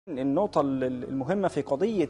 النقطة المهمة في قضية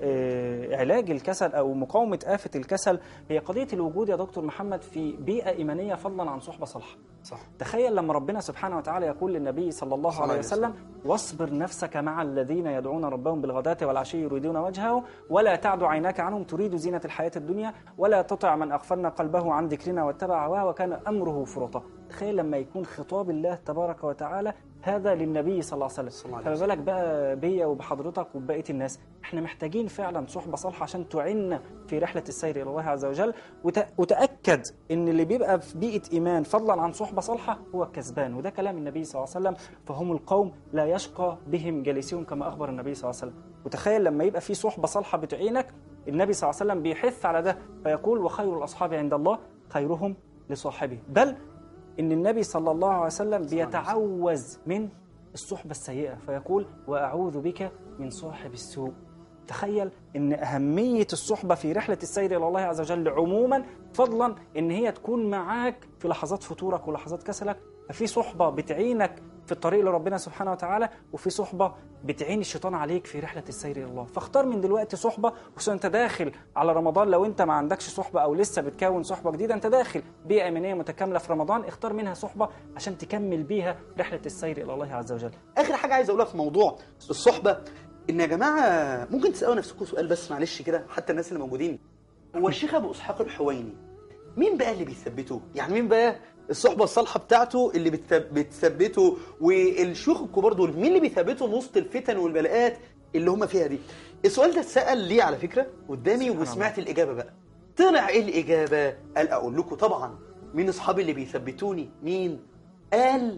آه، علاج الكسل أو مقاومة آفة الكسل هي قضية الوجود يا دكتور محمد في بيئة إيمانية فضلا عن صحبة صالحة صح تخيل لما ربنا سبحانه وتعالى يقول للنبي صلى الله صلى عليه الله عليه وسلم واصبر نفسك مع الذين يدعون ربهم بالغداة والعشي يريدون وجهه ولا تعد عيناك عنهم تريد زينة الحياة الدنيا ولا تطع من أغفلنا قلبه عن ذكرنا واتبع هواه وكان أمره فرطا تخيل لما يكون خطاب الله تبارك وتعالى هذا للنبي صلى الله عليه صلى وسلم الله عليه فما وسلم. بالك بقى بيا وبحضرتك وبقية الناس احنا محتاجين فعلا صحبة صالحة عشان تعيننا في رحلة السير إلى الله عز وجل وت- وتأكد ان اللي بيبقى في بيئة إيمان فضلا عن صحبة صالحة هو الكسبان وده كلام النبي صلى الله عليه وسلم فهم القوم لا يشقى بهم جالسهم كما أخبر النبي صلى الله عليه وسلم وتخيل لما يبقى في صحبة صالحة بتعينك النبي صلى الله عليه وسلم بيحث على ده فيقول وخير الأصحاب عند الله خيرهم لصاحبه بل ان النبي صلى الله عليه وسلم بيتعوذ من الصحبة السيئة فيقول وأعوذ بك من صاحب السوء تخيل ان أهمية الصحبة في رحلة السير إلى الله عز وجل عموما فضلا ان هي تكون معاك في لحظات فتورك ولحظات كسلك ففي صحبة بتعينك في الطريق لربنا سبحانه وتعالى وفي صحبة بتعين الشيطان عليك في رحلة السير إلى الله فاختار من دلوقتي صحبة خصوصا أنت داخل على رمضان لو أنت ما عندكش صحبة أو لسه بتكون صحبة جديدة أنت داخل بيئة إيمانية متكاملة في رمضان اختار منها صحبة عشان تكمل بيها رحلة السير إلى الله عز وجل اخر حاجه عايز اقولها في موضوع الصحبه ان يا جماعه ممكن تسالوا نفسكم سؤال بس معلش كده حتى الناس اللي موجودين هو الشيخ ابو اسحاق الحويني مين بقى اللي بيثبته يعني مين بقى الصحبه الصالحه بتاعته اللي بتثب- بتثبته والشيوخ الكبار دول مين اللي بيثبتهم وسط الفتن والبلاءات اللي هم فيها دي السؤال ده اتسال ليه على فكره قدامي سبحان وسمعت الاجابه بقى طلع ايه الاجابه قال اقول لكم طبعا مين اصحابي اللي بيثبتوني مين قال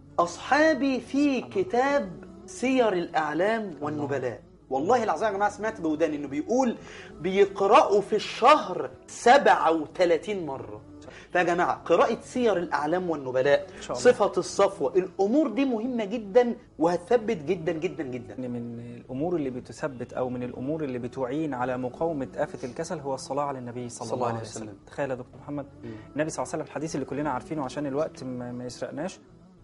أصحابي في كتاب سير الأعلام والنبلاء والله العظيم يا جماعة سمعت بوداني إنه بيقول بيقرأوا في الشهر 37 مرة فيا جماعة قراءة سير الأعلام والنبلاء إن شاء الله. صفة الصفوة الأمور دي مهمة جدا وهتثبت جدا جدا جدا إن من الأمور اللي بتثبت أو من الأمور اللي بتعين على مقاومة آفة الكسل هو الصلاة على النبي صلى, الله عليه وسلم تخيل يا دكتور محمد النبي صلى الله عليه وسلم الحديث اللي كلنا عارفينه عشان الوقت ما, ما يسرقناش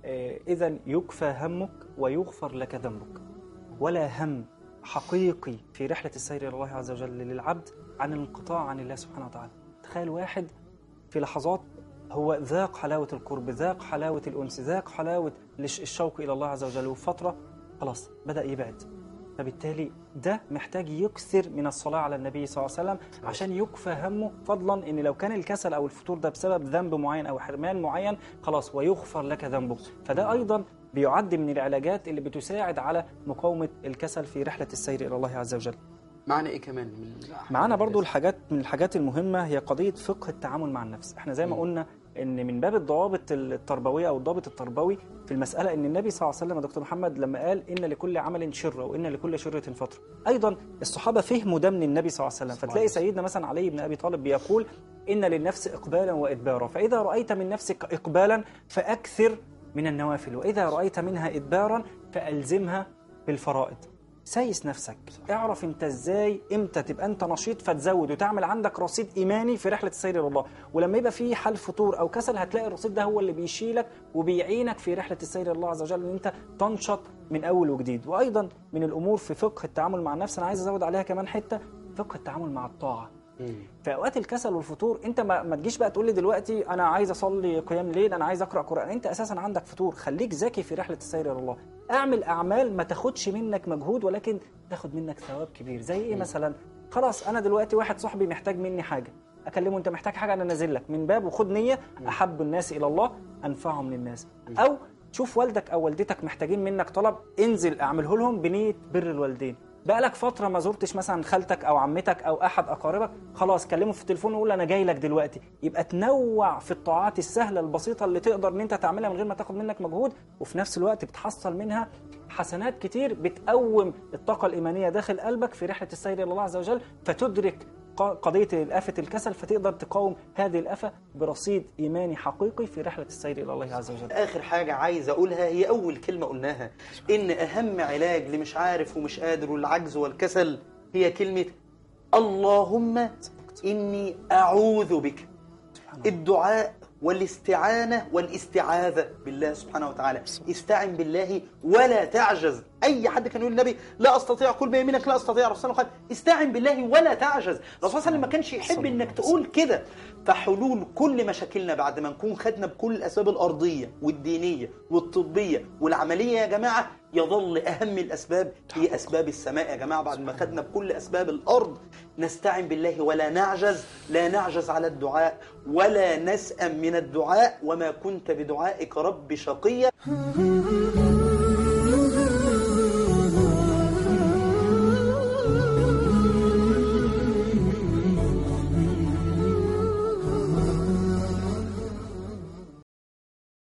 إذا يكفى همك ويغفر لك ذنبك ولا هم حقيقي في رحلة السير إلى الله عز وجل للعبد عن الانقطاع عن الله سبحانه وتعالى تخيل واحد في لحظات هو ذاق حلاوة القرب ذاق حلاوة الأنس ذاق حلاوة الش- الشوق إلى الله عز وجل وفي فترة خلاص بدأ يبعد فبالتالي ده محتاج يكثر من الصلاة على النبي صلى الله عليه وسلم عشان يكفى همه فضلا ان لو كان الكسل او الفتور ده بسبب ذنب معين او حرمان معين خلاص ويغفر لك ذنبه فده ايضا بيعد من العلاجات اللي بتساعد على مقاومة الكسل في رحلة السير إلى الله عز وجل معنى إيه كمان من معانا برضو الحاجات من الحاجات المهمة هي قضية فقه التعامل مع النفس احنا زي ما مم. قلنا ان من باب الضوابط التربوية او الضابط التربوي في المسألة ان النبي صلى الله عليه وسلم يا دكتور محمد لما قال ان لكل عمل شرة وان لكل شرة فترة ايضا الصحابة فهموا ده من النبي صلى الله عليه وسلم صلى الله فتلاقي عليه وسلم. سيدنا مثلا علي بن ابي طالب بيقول ان للنفس اقبالا وادبارا فاذا رأيت من نفسك اقبالا فاكثر من النوافل واذا رأيت منها ادبارا فالزمها بالفرائض سايس نفسك اعرف انت ازاي امتى تبقى انت نشيط فتزود وتعمل عندك رصيد ايماني في رحله السير الى الله ولما يبقى في حال فتور او كسل هتلاقي الرصيد ده هو اللي بيشيلك وبيعينك في رحله السير الى الله عز وجل ان انت تنشط من اول وجديد وايضا من الامور في فقه التعامل مع النفس انا عايز ازود عليها كمان حته فقه التعامل مع الطاعه في اوقات الكسل والفتور انت ما, ما تجيش بقى تقول لي دلوقتي انا عايز اصلي قيام ليل انا عايز اقرا قران انت اساسا عندك فتور خليك ذكي في رحله السير الى الله اعمل اعمال ما تاخدش منك مجهود ولكن تاخد منك ثواب كبير زي ايه مثلا خلاص انا دلوقتي واحد صاحبي محتاج مني حاجه اكلمه انت محتاج حاجه انا نازل لك من باب وخد نيه احب الناس الى الله انفعهم للناس او تشوف والدك او والدتك محتاجين منك طلب انزل اعمله لهم بنيه بر الوالدين بقالك فترة ما زرتش مثلا خالتك أو عمتك أو أحد أقاربك خلاص كلمه في التليفون وقول أنا جاي لك دلوقتي يبقى تنوع في الطاعات السهلة البسيطة اللي تقدر إن أنت تعملها من غير ما تاخد منك مجهود وفي نفس الوقت بتحصل منها حسنات كتير بتقوم الطاقة الإيمانية داخل قلبك في رحلة السير إلى الله عز وجل فتدرك ق- قضية الآفة الكسل فتقدر تقاوم هذه الآفة برصيد إيماني حقيقي في رحلة السير إلى الله عز وجل آخر حاجة عايز أقولها هي أول كلمة قلناها إن أهم علاج لمش عارف ومش قادر والعجز والكسل هي كلمة اللهم إني أعوذ بك الدعاء والاستعانة والاستعاذة بالله سبحانه وتعالى استعن بالله ولا تعجز اي حد كان يقول للنبي لا استطيع كل بيمينك لا استطيع الرسول قال استعن بالله ولا تعجز الرسول صلى الله عليه وسلم ما كانش يحب صلى الله انك عليه تقول كده فحلول كل مشاكلنا بعد ما نكون خدنا بكل الاسباب الارضيه والدينيه والطبيه والعمليه يا جماعه يظل اهم الاسباب هي اسباب السماء يا جماعه بعد ما خدنا بكل اسباب الارض نستعن بالله ولا نعجز لا نعجز على الدعاء ولا نسأم من الدعاء وما كنت بدعائك رب شقيا